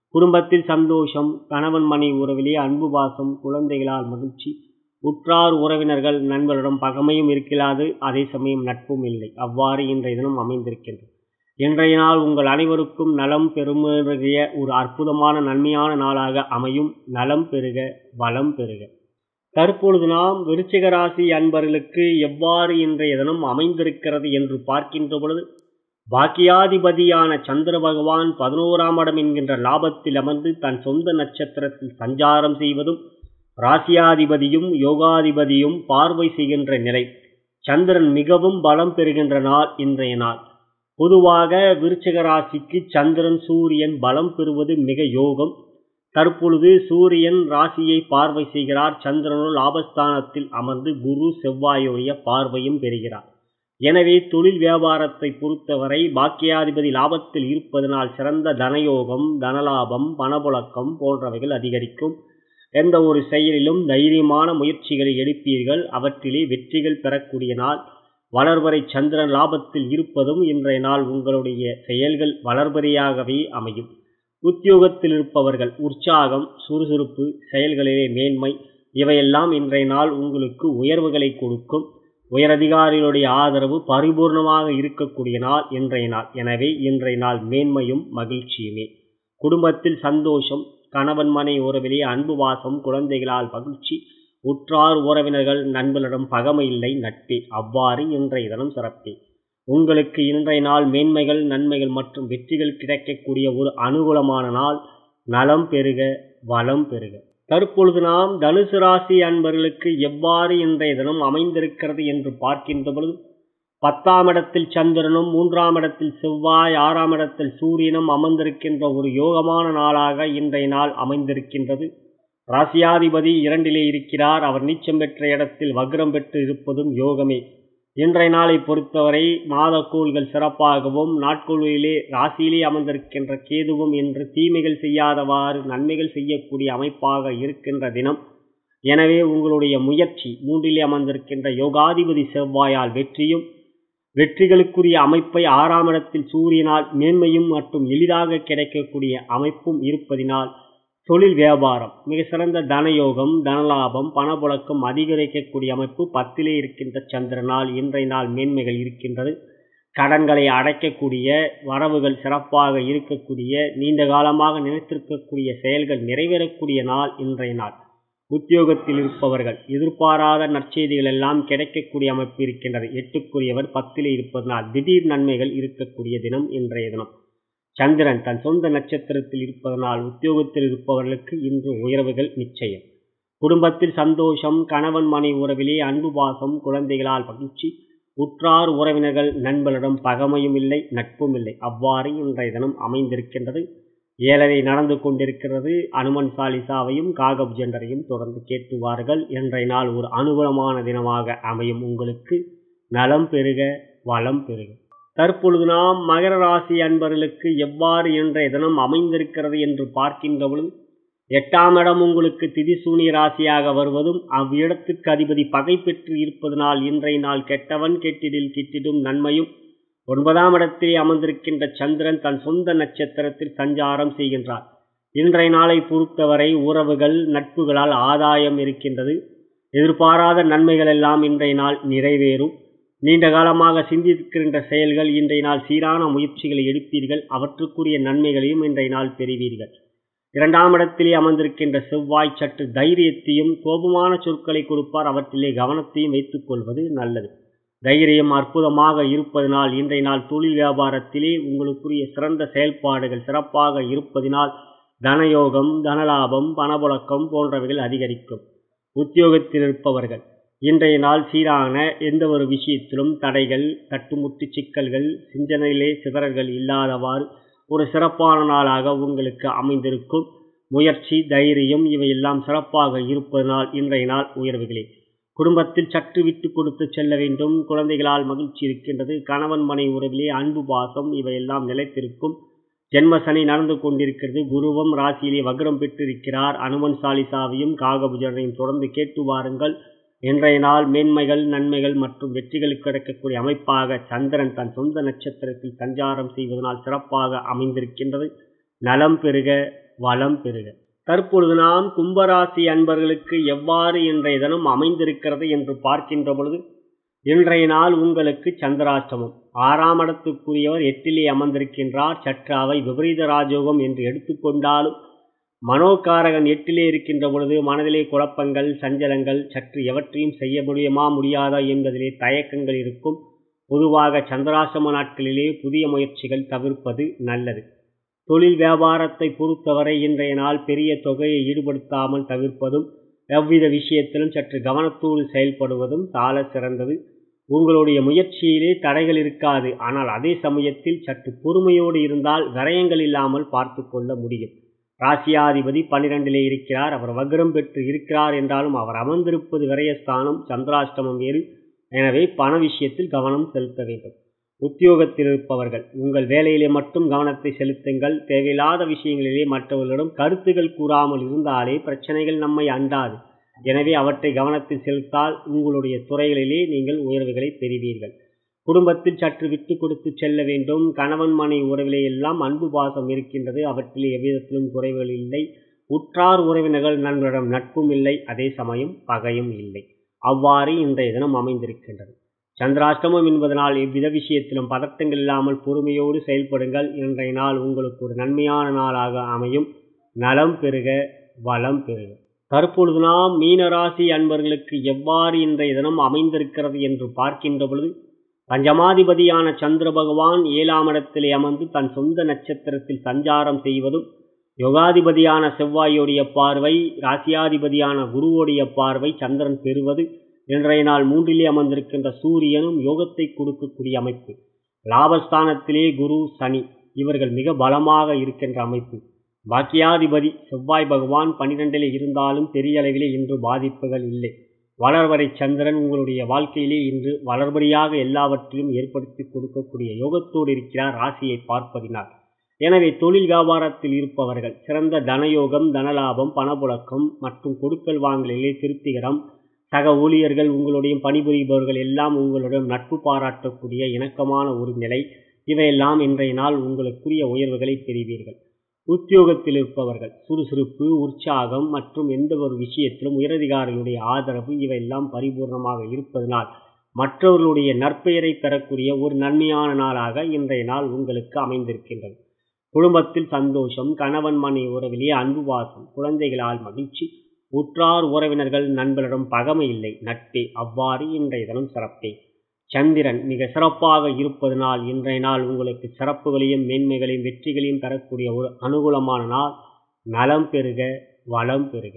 குடும்பத்தில் சந்தோஷம் கணவன் மணி உறவிலே அன்பு பாசம் குழந்தைகளால் மகிழ்ச்சி உற்றார் உறவினர்கள் நண்பரிடம் பகமையும் இருக்கிறாது அதே சமயம் நட்பும் இல்லை அவ்வாறு இன்றைய தினம் அமைந்திருக்கின்றது இன்றைய நாள் உங்கள் அனைவருக்கும் நலம் பெருமைய ஒரு அற்புதமான நன்மையான நாளாக அமையும் நலம் பெருக வளம் பெருக தற்பொழுது நாம் விருச்சிக ராசி அன்பர்களுக்கு எவ்வாறு இன்றைய தினம் அமைந்திருக்கிறது என்று பார்க்கின்ற பொழுது பாக்கியாதிபதியான சந்திர பகவான் பதினோராம் இடம் என்கின்ற லாபத்தில் அமர்ந்து தன் சொந்த நட்சத்திரத்தில் சஞ்சாரம் செய்வதும் ராசியாதிபதியும் யோகாதிபதியும் பார்வை செய்கின்ற நிலை சந்திரன் மிகவும் பலம் பெறுகின்ற நாள் இன்றைய நாள் பொதுவாக விருச்சிக ராசிக்கு சந்திரன் சூரியன் பலம் பெறுவது மிக யோகம் தற்பொழுது சூரியன் ராசியை பார்வை செய்கிறார் சந்திரனோ லாபஸ்தானத்தில் அமர்ந்து குரு செவ்வாயுடைய பார்வையும் பெறுகிறார் எனவே தொழில் வியாபாரத்தை பொறுத்தவரை பாக்கியாதிபதி லாபத்தில் இருப்பதனால் சிறந்த தனயோகம் தனலாபம் பணப்புழக்கம் போன்றவைகள் அதிகரிக்கும் எந்த ஒரு செயலிலும் தைரியமான முயற்சிகளை எடுப்பீர்கள் அவற்றிலே வெற்றிகள் பெறக்கூடிய நாள் வளர்வரை சந்திரன் லாபத்தில் இருப்பதும் இன்றைய நாள் உங்களுடைய செயல்கள் வளர்வரையாகவே அமையும் உத்தியோகத்தில் இருப்பவர்கள் உற்சாகம் சுறுசுறுப்பு செயல்களிலே மேன்மை இவையெல்லாம் இன்றைய நாள் உங்களுக்கு உயர்வுகளை கொடுக்கும் உயரதிகாரிகளுடைய ஆதரவு பரிபூர்ணமாக இருக்கக்கூடிய நாள் இன்றைய நாள் எனவே இன்றைய நாள் மேன்மையும் மகிழ்ச்சியுமே குடும்பத்தில் சந்தோஷம் கணவன் மனை உறவிலே அன்பு வாசம் குழந்தைகளால் மகிழ்ச்சி உற்றார் உறவினர்கள் நண்பர்களிடம் பகமை இல்லை நட்பே அவ்வாறு இன்றைய தினம் சிறப்பே உங்களுக்கு இன்றைய நாள் மேன்மைகள் நன்மைகள் மற்றும் வெற்றிகள் கிடைக்கக்கூடிய ஒரு அனுகூலமான நாள் நலம் பெருக வளம் பெருக தற்பொழுது நாம் தனுசு ராசி அன்பர்களுக்கு எவ்வாறு இன்றைய தினம் அமைந்திருக்கிறது என்று பார்க்கின்ற பொழுது பத்தாம் இடத்தில் சந்திரனும் மூன்றாம் இடத்தில் செவ்வாய் ஆறாம் இடத்தில் சூரியனும் அமர்ந்திருக்கின்ற ஒரு யோகமான நாளாக இன்றைய நாள் அமைந்திருக்கின்றது ராசியாதிபதி இரண்டிலே இருக்கிறார் அவர் நீச்சம் பெற்ற இடத்தில் வக்ரம் பெற்று இருப்பதும் யோகமே இன்றைய நாளை பொறுத்தவரை மாதக்கோள்கள் சிறப்பாகவும் நாட்கோள்களிலே ராசியிலே அமர்ந்திருக்கின்ற கேதுவும் என்று தீமைகள் செய்யாதவாறு நன்மைகள் செய்யக்கூடிய அமைப்பாக இருக்கின்ற தினம் எனவே உங்களுடைய முயற்சி மூன்றிலே அமர்ந்திருக்கின்ற யோகாதிபதி செவ்வாயால் வெற்றியும் வெற்றிகளுக்குரிய அமைப்பை ஆறாம் இடத்தில் சூரியனால் மேன்மையும் மற்றும் எளிதாக கிடைக்கக்கூடிய அமைப்பும் இருப்பதினால் தொழில் வியாபாரம் மிக சிறந்த தனயோகம் தனலாபம் பணப்புழக்கம் அதிகரிக்கக்கூடிய அமைப்பு பத்திலே இருக்கின்ற சந்திரனால் இன்றைய நாள் மேன்மைகள் இருக்கின்றது கடன்களை அடைக்கக்கூடிய வரவுகள் சிறப்பாக இருக்கக்கூடிய நீண்ட காலமாக நினைத்திருக்கக்கூடிய செயல்கள் நிறைவேறக்கூடிய நாள் இன்றைய நாள் உத்தியோகத்தில் இருப்பவர்கள் எதிர்பாராத நற்செய்திகள் எல்லாம் கிடைக்கக்கூடிய அமைப்பு இருக்கின்றது எட்டுக்குரியவர் பத்திலே இருப்பதனால் திடீர் நன்மைகள் இருக்கக்கூடிய தினம் இன்றைய தினம் சந்திரன் தன் சொந்த நட்சத்திரத்தில் இருப்பதனால் உத்தியோகத்தில் இருப்பவர்களுக்கு இன்று உயர்வுகள் நிச்சயம் குடும்பத்தில் சந்தோஷம் கணவன் மனை உறவிலே அன்பு பாசம் குழந்தைகளால் மகிழ்ச்சி உற்றார் உறவினர்கள் நண்பர்களிடம் பகமையும் இல்லை நட்பும் இல்லை அவ்வாறு இன்றைய தினம் அமைந்திருக்கின்றது ஏழரை நடந்து கொண்டிருக்கிறது அனுமன் சாலிசாவையும் காகபுஜண்டரையும் தொடர்ந்து கேட்டுவார்கள் இன்றைய நாள் ஒரு அனுகூலமான தினமாக அமையும் உங்களுக்கு நலம் பெருக வளம் பெருக தற்பொழுது நாம் மகர ராசி அன்பர்களுக்கு எவ்வாறு இன்றைய தினம் அமைந்திருக்கிறது என்று பார்க்கின்ற பொழுது எட்டாம் இடம் உங்களுக்கு திதிசூனிய ராசியாக வருவதும் அவ்விடத்துக்கு அதிபதி பகை பெற்று இருப்பதனால் இன்றைய நாள் கெட்டவன் கெட்டிடில் கிட்டிடும் நன்மையும் ஒன்பதாம் இடத்திலே அமர்ந்திருக்கின்ற சந்திரன் தன் சொந்த நட்சத்திரத்தில் சஞ்சாரம் செய்கின்றார் இன்றைய நாளை பொறுத்தவரை உறவுகள் நட்புகளால் ஆதாயம் இருக்கின்றது எதிர்பாராத நன்மைகள் எல்லாம் இன்றைய நாள் நிறைவேறும் நீண்ட காலமாக சிந்தித்திருக்கின்ற செயல்கள் இன்றைய நாள் சீரான முயற்சிகளை எடுப்பீர்கள் அவற்றுக்குரிய நன்மைகளையும் இன்றைய நாள் பெறுவீர்கள் இரண்டாம் இடத்திலே அமர்ந்திருக்கின்ற செவ்வாய் சற்று தைரியத்தையும் கோபமான சொற்களை கொடுப்பார் அவற்றிலே கவனத்தையும் வைத்துக் கொள்வது நல்லது தைரியம் அற்புதமாக இருப்பதனால் இன்றைய நாள் தொழில் வியாபாரத்திலே உங்களுக்குரிய சிறந்த செயல்பாடுகள் சிறப்பாக இருப்பதினால் தனயோகம் தனலாபம் பணப்புழக்கம் போன்றவைகள் அதிகரிக்கும் உத்தியோகத்தில் இருப்பவர்கள் இன்றைய நாள் சீரான எந்த ஒரு விஷயத்திலும் தடைகள் தட்டுமுட்டு சிக்கல்கள் சிந்தனையிலே சிதறல்கள் இல்லாதவாறு ஒரு சிறப்பான நாளாக உங்களுக்கு அமைந்திருக்கும் முயற்சி தைரியம் இவையெல்லாம் சிறப்பாக இருப்பதனால் இன்றைய நாள் உயர்வுகளே குடும்பத்தில் சற்று விட்டு கொடுத்து செல்ல வேண்டும் குழந்தைகளால் மகிழ்ச்சி இருக்கின்றது கணவன் மனை உறவிலே அன்பு பாசம் இவையெல்லாம் நிலைத்திருக்கும் ஜென்ம சனி நடந்து கொண்டிருக்கிறது குருவும் ராசியிலே வக்ரம் பெற்றிருக்கிறார் அனுமன் சாலிசாவையும் காகபுஜனையும் தொடர்ந்து கேட்டு வாருங்கள் இன்றைய நாள் மேன்மைகள் நன்மைகள் மற்றும் வெற்றிகள் கிடைக்கக்கூடிய அமைப்பாக சந்திரன் தன் சொந்த நட்சத்திரத்தில் சஞ்சாரம் செய்வதனால் சிறப்பாக அமைந்திருக்கின்றது நலம் பெருக வளம் பெறுக தற்பொழுது நாம் கும்பராசி அன்பர்களுக்கு எவ்வாறு இன்றைய தினம் அமைந்திருக்கிறது என்று பார்க்கின்ற பொழுது இன்றைய நாள் உங்களுக்கு சந்திராஷ்டமம் ஆறாம் இடத்துக்குரியவர் எட்டிலே அமர்ந்திருக்கின்றார் சற்று அவை விபரீத ராஜயோகம் என்று எடுத்துக்கொண்டாலும் மனோகாரகன் எட்டிலே இருக்கின்ற பொழுது மனதிலே குழப்பங்கள் சஞ்சலங்கள் சற்று எவற்றையும் செய்ய முடியுமா முடியாதா என்பதிலே தயக்கங்கள் இருக்கும் பொதுவாக சந்திராசிரம நாட்களிலே புதிய முயற்சிகள் தவிர்ப்பது நல்லது தொழில் வியாபாரத்தை பொறுத்தவரை இன்றைய நாள் பெரிய தொகையை ஈடுபடுத்தாமல் தவிர்ப்பதும் எவ்வித விஷயத்திலும் சற்று கவனத்தோடு செயல்படுவதும் சால சிறந்தது உங்களுடைய முயற்சியிலே தடைகள் இருக்காது ஆனால் அதே சமயத்தில் சற்று பொறுமையோடு இருந்தால் விரயங்கள் இல்லாமல் பார்த்து கொள்ள முடியும் ராசியாதிபதி பன்னிரெண்டிலே இருக்கிறார் அவர் வக்ரம் பெற்று இருக்கிறார் என்றாலும் அவர் அமர்ந்திருப்பது விரயஸ்தானம் சந்திராஷ்டமம் வேறு எனவே பண விஷயத்தில் கவனம் செலுத்த வேண்டும் உத்தியோகத்தில் இருப்பவர்கள் உங்கள் வேலையிலே மட்டும் கவனத்தை செலுத்துங்கள் தேவையில்லாத விஷயங்களிலே மற்றவர்களிடம் கருத்துகள் கூறாமல் இருந்தாலே பிரச்சனைகள் நம்மை அண்டாது எனவே அவற்றை கவனத்தில் செலுத்தால் உங்களுடைய துறைகளிலே நீங்கள் உயர்வுகளை பெறுவீர்கள் குடும்பத்தில் சற்று விட்டு கொடுத்து செல்ல வேண்டும் கணவன் மனை உறவிலே எல்லாம் அன்பு பாசம் இருக்கின்றது அவற்றிலே எவ்விதத்திலும் குறைவுகள் இல்லை உற்றார் உறவினர்கள் நண்பரிடம் நட்பும் இல்லை அதே சமயம் பகையும் இல்லை அவ்வாறு இன்றைய தினம் அமைந்திருக்கின்றது சந்திராஷ்டமம் என்பதனால் எவ்வித விஷயத்திலும் பதட்டங்கள் இல்லாமல் பொறுமையோடு செயல்படுங்கள் இன்றைய நாள் உங்களுக்கு ஒரு நன்மையான நாளாக அமையும் நலம் பெறுக வளம் பெறுக தற்பொழுது நாம் மீனராசி அன்பர்களுக்கு எவ்வாறு இன்றைய தினம் அமைந்திருக்கிறது என்று பார்க்கின்ற பொழுது பஞ்சமாதிபதியான சந்திர பகவான் ஏழாம் இடத்திலே அமர்ந்து தன் சொந்த நட்சத்திரத்தில் சஞ்சாரம் செய்வதும் யோகாதிபதியான செவ்வாயுடைய பார்வை ராசியாதிபதியான குருவுடைய பார்வை சந்திரன் பெறுவது இன்றைய நாள் மூன்றிலே அமர்ந்திருக்கின்ற சூரியனும் யோகத்தை கொடுக்கக்கூடிய அமைப்பு லாபஸ்தானத்திலே குரு சனி இவர்கள் மிக பலமாக இருக்கின்ற அமைப்பு பாக்கியாதிபதி செவ்வாய் பகவான் பனிரெண்டிலே இருந்தாலும் பெரிய அளவிலே இன்று பாதிப்புகள் இல்லை வளர்வரை சந்திரன் உங்களுடைய வாழ்க்கையிலே இன்று வளர்படியாக எல்லாவற்றையும் ஏற்படுத்தி கொடுக்கக்கூடிய யோகத்தோடு இருக்கிறார் ராசியை பார்ப்பதினால் எனவே தொழில் வியாபாரத்தில் இருப்பவர்கள் சிறந்த தனயோகம் தனலாபம் பணப்புழக்கம் மற்றும் கொடுக்கல் வாங்கலிலே திருப்திகரம் சக ஊழியர்கள் உங்களுடைய பணிபுரிபவர்கள் எல்லாம் உங்களிடம் நட்பு பாராட்டக்கூடிய இணக்கமான ஒரு நிலை இவையெல்லாம் இன்றைய நாள் உங்களுக்குரிய உயர்வுகளை பெறுவீர்கள் உத்தியோகத்தில் இருப்பவர்கள் சுறுசுறுப்பு உற்சாகம் மற்றும் எந்த ஒரு விஷயத்திலும் உயரதிகாரிகளுடைய ஆதரவு இவையெல்லாம் பரிபூர்ணமாக இருப்பதனால் மற்றவர்களுடைய நற்பெயரை பெறக்கூடிய ஒரு நன்மையான நாளாக இன்றைய நாள் உங்களுக்கு அமைந்திருக்கின்றது குடும்பத்தில் சந்தோஷம் கணவன் மனை உறவிலே அன்பு வாசம் குழந்தைகளால் மகிழ்ச்சி உற்றார் உறவினர்கள் நண்பரிடம் பகமை இல்லை நட்பே அவ்வாறு இன்றைய தினம் சிறப்பே சந்திரன் மிக சிறப்பாக இருப்பதனால் இன்றைய நாள் உங்களுக்கு சிறப்புகளையும் மேன்மைகளையும் வெற்றிகளையும் தரக்கூடிய ஒரு அனுகூலமான நாள் நலம் பெறுக வளம் பெறுக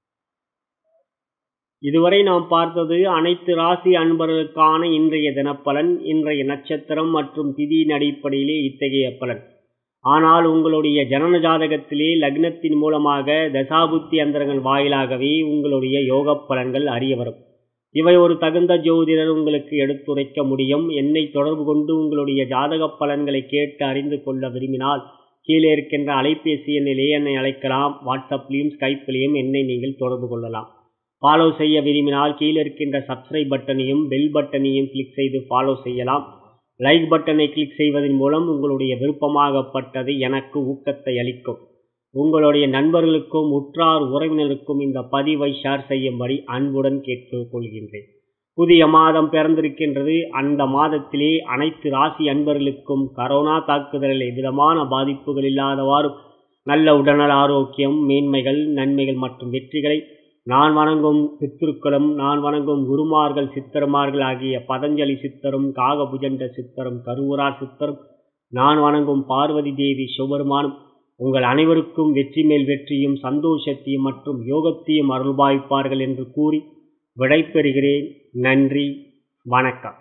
இதுவரை நாம் பார்த்தது அனைத்து ராசி அன்பர்களுக்கான இன்றைய தினப்பலன் இன்றைய நட்சத்திரம் மற்றும் திதியின் அடிப்படையிலே இத்தகைய பலன் ஆனால் உங்களுடைய ஜனன ஜாதகத்திலே லக்னத்தின் மூலமாக தசாபுத்தி அந்தரங்கள் வாயிலாகவே உங்களுடைய யோக பலன்கள் அறிய வரும் இவை ஒரு தகுந்த ஜோதிடர் உங்களுக்கு எடுத்துரைக்க முடியும் என்னை தொடர்பு கொண்டு உங்களுடைய ஜாதக பலன்களை கேட்டு அறிந்து கொள்ள விரும்பினால் கீழே இருக்கின்ற அலைபேசி எண்ணிலே என்னை அழைக்கலாம் வாட்ஸ்அப்லேயும் ஸ்கைப்லேயும் என்னை நீங்கள் தொடர்பு கொள்ளலாம் ஃபாலோ செய்ய விரும்பினால் கீழே இருக்கின்ற சப்ஸ்கிரைப் பட்டனையும் பெல் பட்டனையும் கிளிக் செய்து ஃபாலோ செய்யலாம் லைக் பட்டனை கிளிக் செய்வதன் மூலம் உங்களுடைய விருப்பமாகப்பட்டது எனக்கு ஊக்கத்தை அளிக்கும் உங்களுடைய நண்பர்களுக்கும் உற்றார் உறவினருக்கும் இந்த பதிவை ஷேர் செய்யும்படி அன்புடன் கேட்டுக்கொள்கின்றேன் புதிய மாதம் பிறந்திருக்கின்றது அந்த மாதத்திலே அனைத்து ராசி அன்பர்களுக்கும் கரோனா தாக்குதலில் எவ்விதமான பாதிப்புகள் இல்லாதவாறு நல்ல உடல்நல ஆரோக்கியம் மேன்மைகள் நன்மைகள் மற்றும் வெற்றிகளை நான் வணங்கும் பித்திருக்களும் நான் வணங்கும் குருமார்கள் சித்தருமார்கள் ஆகிய பதஞ்சலி சித்தரும் காகபுஜண்ட சித்தரும் கருவூரார் சித்தரும் நான் வணங்கும் பார்வதி தேவி சிவபெருமானும் உங்கள் அனைவருக்கும் வெற்றி மேல் வெற்றியும் சந்தோஷத்தையும் மற்றும் யோகத்தையும் அருள்பாய்ப்பார்கள் என்று கூறி விடைபெறுகிறேன் நன்றி வணக்கம்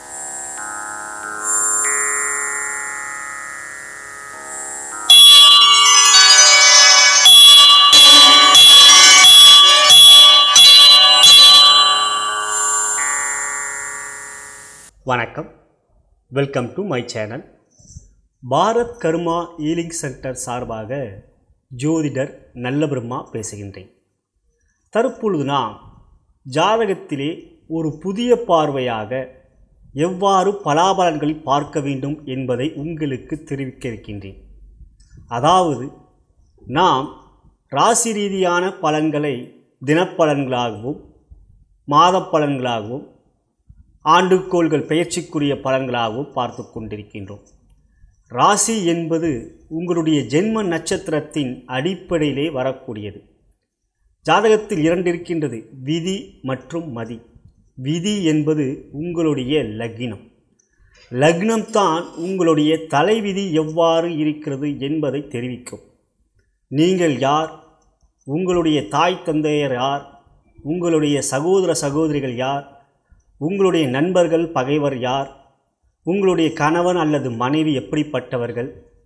வணக்கம் welcome to my channel Bharat Karma healing centre சார்பாக ஜோதிடர் நல்ல பிரம்மா பேசுகின்றேன் தற்பொழுது நாம் ஜாதகத்திலே ஒரு புதிய பார்வையாக எவ்வாறு பலாபலன்களை பார்க்க வேண்டும் என்பதை உங்களுக்கு தெரிவிக்க இருக்கின்றேன் அதாவது நாம் ராசி ரீதியான பலன்களை தினப்பலன்களாகவும் மாத பலன்களாகவும் ஆண்டுக்கோள்கள் பெயர்ச்சிக்குரிய பலன்களாகவும் பார்த்து கொண்டிருக்கின்றோம் ராசி என்பது உங்களுடைய ஜென்ம நட்சத்திரத்தின் அடிப்படையிலே வரக்கூடியது ஜாதகத்தில் இரண்டு இருக்கின்றது விதி மற்றும் மதி விதி என்பது உங்களுடைய லக்னம் லக்னம்தான் உங்களுடைய தலைவிதி எவ்வாறு இருக்கிறது என்பதை தெரிவிக்கும் நீங்கள் யார் உங்களுடைய தாய் தந்தையர் யார் உங்களுடைய சகோதர சகோதரிகள் யார் உங்களுடைய நண்பர்கள் பகைவர் யார் உங்களுடைய கணவன் அல்லது மனைவி எப்படிப்பட்டவர்கள்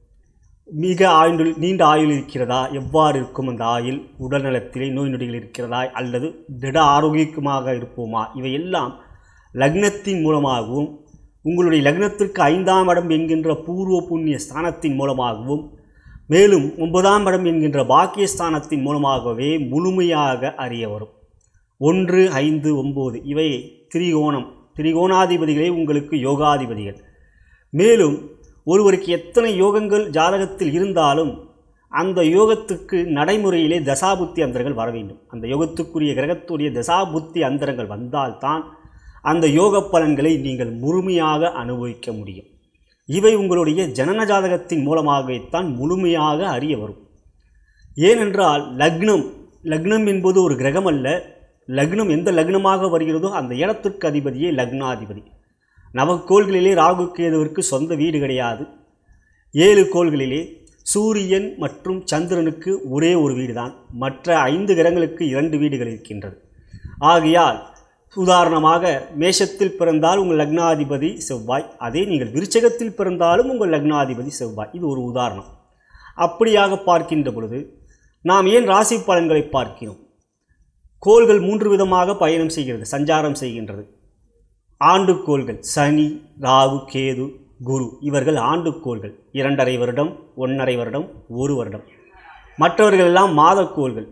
மிக ஆயுள் நீண்ட ஆயுள் இருக்கிறதா எவ்வாறு இருக்கும் அந்த ஆயுள் உடல்நலத்திலே நோய் நொடிகள் இருக்கிறதா அல்லது திட ஆரோக்கியமாக இருப்போமா இவையெல்லாம் லக்னத்தின் மூலமாகவும் உங்களுடைய லக்னத்திற்கு ஐந்தாம் இடம் என்கின்ற பூர்வ புண்ணிய ஸ்தானத்தின் மூலமாகவும் மேலும் ஒன்பதாம் இடம் என்கின்ற பாக்கியஸ்தானத்தின் மூலமாகவே முழுமையாக அறிய வரும் ஒன்று ஐந்து ஒம்பது இவை திரிகோணம் திரிகோணாதிபதிகளே உங்களுக்கு யோகாதிபதிகள் மேலும் ஒருவருக்கு எத்தனை யோகங்கள் ஜாதகத்தில் இருந்தாலும் அந்த யோகத்துக்கு நடைமுறையிலே தசாபுத்தி அந்தரங்கள் வர வேண்டும் அந்த யோகத்துக்குரிய கிரகத்துடைய தசாபுத்தி அந்தரங்கள் வந்தால்தான் அந்த யோக பலன்களை நீங்கள் முழுமையாக அனுபவிக்க முடியும் இவை உங்களுடைய ஜனன ஜாதகத்தின் மூலமாகத்தான் முழுமையாக அறிய வரும் ஏனென்றால் லக்னம் லக்னம் என்பது ஒரு கிரகம் அல்ல லக்னம் எந்த லக்னமாக வருகிறதோ அந்த இடத்திற்கு அதிபதியே லக்னாதிபதி நவக்கோள்களிலே ராகு கேதுவிற்கு சொந்த வீடு கிடையாது ஏழு கோள்களிலே சூரியன் மற்றும் சந்திரனுக்கு ஒரே ஒரு வீடு தான் மற்ற ஐந்து கிரகங்களுக்கு இரண்டு வீடுகள் இருக்கின்றது ஆகையால் உதாரணமாக மேஷத்தில் பிறந்தால் உங்கள் லக்னாதிபதி செவ்வாய் அதே நீங்கள் விருச்சகத்தில் பிறந்தாலும் உங்கள் லக்னாதிபதி செவ்வாய் இது ஒரு உதாரணம் அப்படியாக பார்க்கின்ற பொழுது நாம் ஏன் ராசி பலன்களை பார்க்கிறோம் கோள்கள் மூன்று விதமாக பயணம் செய்கிறது சஞ்சாரம் செய்கின்றது ஆண்டுக்கோள்கள் சனி ராகு கேது குரு இவர்கள் ஆண்டுக்கோள்கள் இரண்டரை வருடம் ஒன்றரை வருடம் ஒரு வருடம் மற்றவர்கள் எல்லாம் மாதக்கோள்கள்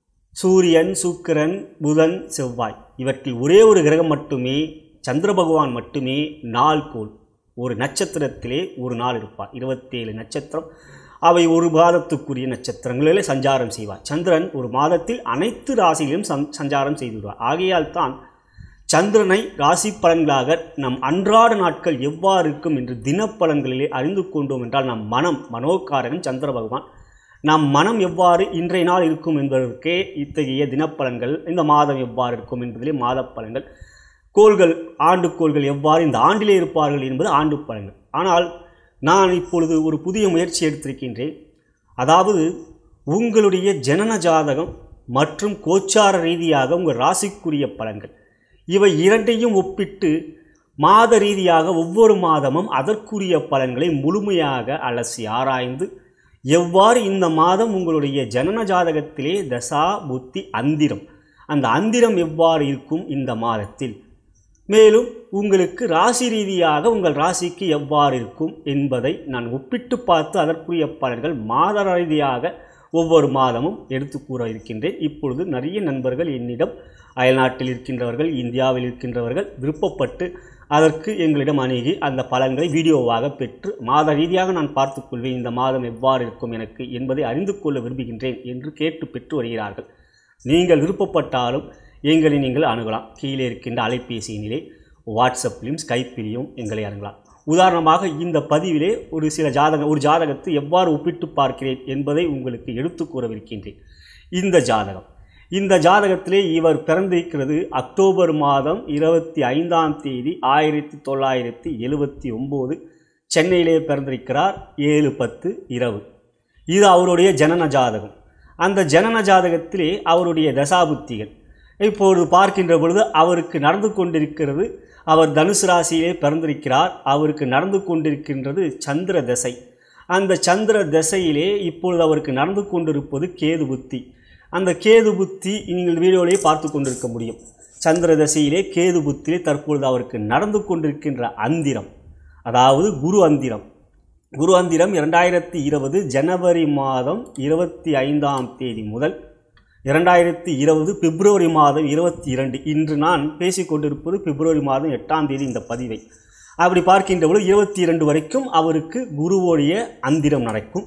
சூரியன் சுக்கிரன் புதன் செவ்வாய் இவற்றில் ஒரே ஒரு கிரகம் மட்டுமே சந்திர பகவான் மட்டுமே நாள் கோள் ஒரு நட்சத்திரத்திலே ஒரு நாள் இருப்பார் இருபத்தேழு நட்சத்திரம் அவை ஒரு மாதத்துக்குரிய நட்சத்திரங்களிலே சஞ்சாரம் செய்வார் சந்திரன் ஒரு மாதத்தில் அனைத்து ராசியிலும் சஞ் சஞ்சாரம் செய்துவிடுவார் ஆகையால் தான் சந்திரனை ராசி பலன்களாக நம் அன்றாட நாட்கள் எவ்வாறு இருக்கும் என்று தினப்பலன்களிலே அறிந்து கொண்டோம் என்றால் நம் மனம் மனோகாரகன் சந்திர பகவான் நம் மனம் எவ்வாறு இன்றைய நாள் இருக்கும் என்பதற்கே இத்தகைய தினப்பலன்கள் இந்த மாதம் எவ்வாறு இருக்கும் என்பதிலே மாத பலன்கள் கோள்கள் ஆண்டுக்கோள்கள் எவ்வாறு இந்த ஆண்டிலே இருப்பார்கள் என்பது ஆண்டு பலன்கள் ஆனால் நான் இப்பொழுது ஒரு புதிய முயற்சி எடுத்திருக்கின்றேன் அதாவது உங்களுடைய ஜனன ஜாதகம் மற்றும் கோச்சார ரீதியாக உங்கள் ராசிக்குரிய பலன்கள் இவை இரண்டையும் ஒப்பிட்டு மாத ரீதியாக ஒவ்வொரு மாதமும் அதற்குரிய பலன்களை முழுமையாக அலசி ஆராய்ந்து எவ்வாறு இந்த மாதம் உங்களுடைய ஜனன ஜாதகத்திலே தசா புத்தி அந்திரம் அந்த அந்திரம் எவ்வாறு இருக்கும் இந்த மாதத்தில் மேலும் உங்களுக்கு ராசி ரீதியாக உங்கள் ராசிக்கு எவ்வாறு இருக்கும் என்பதை நான் ஒப்பிட்டு பார்த்து அதற்குரிய பலன்கள் மாத ரீதியாக ஒவ்வொரு மாதமும் எடுத்து கூற இருக்கின்றேன் இப்பொழுது நிறைய நண்பர்கள் என்னிடம் அயல்நாட்டில் இருக்கின்றவர்கள் இந்தியாவில் இருக்கின்றவர்கள் விருப்பப்பட்டு அதற்கு எங்களிடம் அணுகி அந்த பலன்களை வீடியோவாக பெற்று மாத ரீதியாக நான் பார்த்துக்கொள்வேன் இந்த மாதம் எவ்வாறு இருக்கும் எனக்கு என்பதை அறிந்து கொள்ள விரும்புகின்றேன் என்று கேட்டு பெற்று வருகிறார்கள் நீங்கள் விருப்பப்பட்டாலும் எங்களை நீங்கள் அணுகலாம் கீழே இருக்கின்ற அலைபேசியினிலே வாட்ஸ்அப்லையும் ஸ்கைப்பிலையும் எங்களை அணுகலாம் உதாரணமாக இந்த பதிவிலே ஒரு சில ஜாதக ஒரு ஜாதகத்தை எவ்வாறு ஒப்பிட்டு பார்க்கிறேன் என்பதை உங்களுக்கு எடுத்து கூறவிருக்கின்றேன் இந்த ஜாதகம் இந்த ஜாதகத்திலே இவர் பிறந்திருக்கிறது அக்டோபர் மாதம் இருபத்தி ஐந்தாம் தேதி ஆயிரத்தி தொள்ளாயிரத்தி எழுபத்தி ஒம்பது சென்னையிலே பிறந்திருக்கிறார் ஏழு பத்து இரவு இது அவருடைய ஜனன ஜாதகம் அந்த ஜனன ஜாதகத்திலே அவருடைய தசாபுத்திகள் இப்பொழுது பார்க்கின்ற பொழுது அவருக்கு நடந்து கொண்டிருக்கிறது அவர் தனுசு ராசியிலே பிறந்திருக்கிறார் அவருக்கு நடந்து கொண்டிருக்கின்றது சந்திர தசை அந்த சந்திர தசையிலே இப்பொழுது அவருக்கு நடந்து கொண்டிருப்பது கேது புத்தி அந்த கேது புத்தி நீங்கள் வீடியோவிலே பார்த்து கொண்டிருக்க முடியும் சந்திர தசையிலே கேது புத்தியிலே தற்பொழுது அவருக்கு நடந்து கொண்டிருக்கின்ற அந்திரம் அதாவது குரு அந்திரம் குரு அந்திரம் இரண்டாயிரத்தி இருபது ஜனவரி மாதம் இருபத்தி ஐந்தாம் தேதி முதல் இரண்டாயிரத்தி இருபது பிப்ரவரி மாதம் இருபத்தி இரண்டு இன்று நான் பேசிக்கொண்டிருப்பது பிப்ரவரி மாதம் எட்டாம் தேதி இந்த பதிவை அப்படி பார்க்கின்ற பொழுது இருபத்தி இரண்டு வரைக்கும் அவருக்கு குருவோடைய அந்திரம் நடக்கும்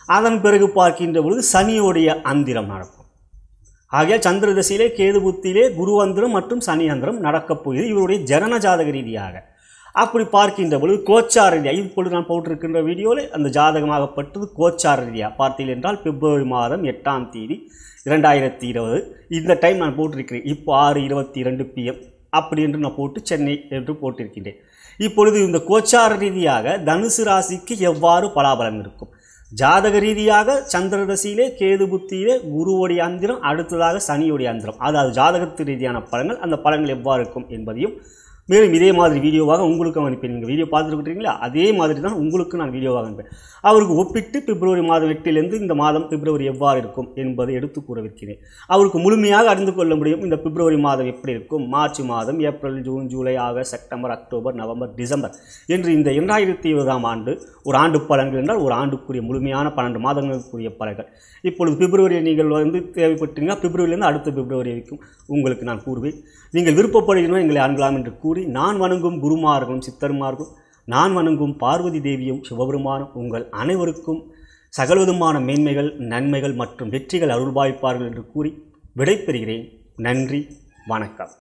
அதன் பிறகு பார்க்கின்ற பொழுது சனியோடைய அந்திரம் நடக்கும் ஆகையால் சந்திர தசையிலே கேது புத்தியிலே குரு அந்திரம் மற்றும் சனி அந்திரம் நடக்கப் போகிறது இவருடைய ஜனன ஜாதக ரீதியாக அப்படி பார்க்கின்ற பொழுது கோச்சார ரீதியாக இப்பொழுது நான் போட்டிருக்கின்ற வீடியோவில் அந்த ஜாதகமாகப்பட்டது கோச்சார ரீதியாக பார்த்தீர்கள் என்றால் பிப்ரவரி மாதம் எட்டாம் தேதி இரண்டாயிரத்தி இருபது இந்த டைம் நான் போட்டிருக்கிறேன் இப்போ ஆறு இருபத்தி இரண்டு பிஎம் அப்படி என்று நான் போட்டு சென்னை என்று போட்டிருக்கின்றேன் இப்பொழுது இந்த கோச்சார ரீதியாக தனுசு ராசிக்கு எவ்வாறு பலாபலம் இருக்கும் ஜாதக ரீதியாக சந்திரதசியிலே கேது புத்தியிலே குருவுடைய அந்திரம் அடுத்ததாக சனியுடைய அந்திரம் அதாவது ஜாதகத்து ரீதியான பலன்கள் அந்த பலன்கள் எவ்வாறு இருக்கும் என்பதையும் மேலும் இதே மாதிரி வீடியோவாக உங்களுக்கும் அனுப்பேன் நீங்கள் வீடியோ பார்த்துருக்கீங்களா அதே மாதிரி தான் உங்களுக்கு நான் வீடியோவாக அனுப்பேன் அவருக்கு ஒப்பிட்டு பிப்ரவரி மாதம் எட்டிலிருந்து இந்த மாதம் பிப்ரவரி எவ்வாறு இருக்கும் என்பதை எடுத்து கூறவிருக்கிறேன் அவருக்கு முழுமையாக அறிந்து கொள்ள முடியும் இந்த பிப்ரவரி மாதம் எப்படி இருக்கும் மார்ச் மாதம் April June July August September October November December என்று இந்த இரண்டாயிரத்தி இருபதாம் ஆண்டு ஒரு ஆண்டு பலன்கள் என்றால் ஒரு ஆண்டுக்குரிய முழுமையான பன்னெண்டு மாதங்களுக்குரிய பலன்கள் இப்பொழுது பிப்ரவரியில் நீங்கள் வந்து தேவைப்பட்டீங்கன்னா பிப்ரவரியிலிருந்து அடுத்த பிப்ரவரி வரைக்கும் உங்களுக்கு நான் கூறுவேன் நீங்கள் விருப்பப்படுகிறோம் எங்களை அணுகலாம் என்று கூறி நான் வணங்கும் குருமார்களும் சித்தர்மார்களும் நான் வணங்கும் பார்வதி தேவியும் சிவபெருமானும் உங்கள் அனைவருக்கும் சகலவிதமான மேன்மைகள் நன்மைகள் மற்றும் வெற்றிகள் அருள்பாய்ப்பார்கள் என்று கூறி விடைபெறுகிறேன் நன்றி வணக்கம்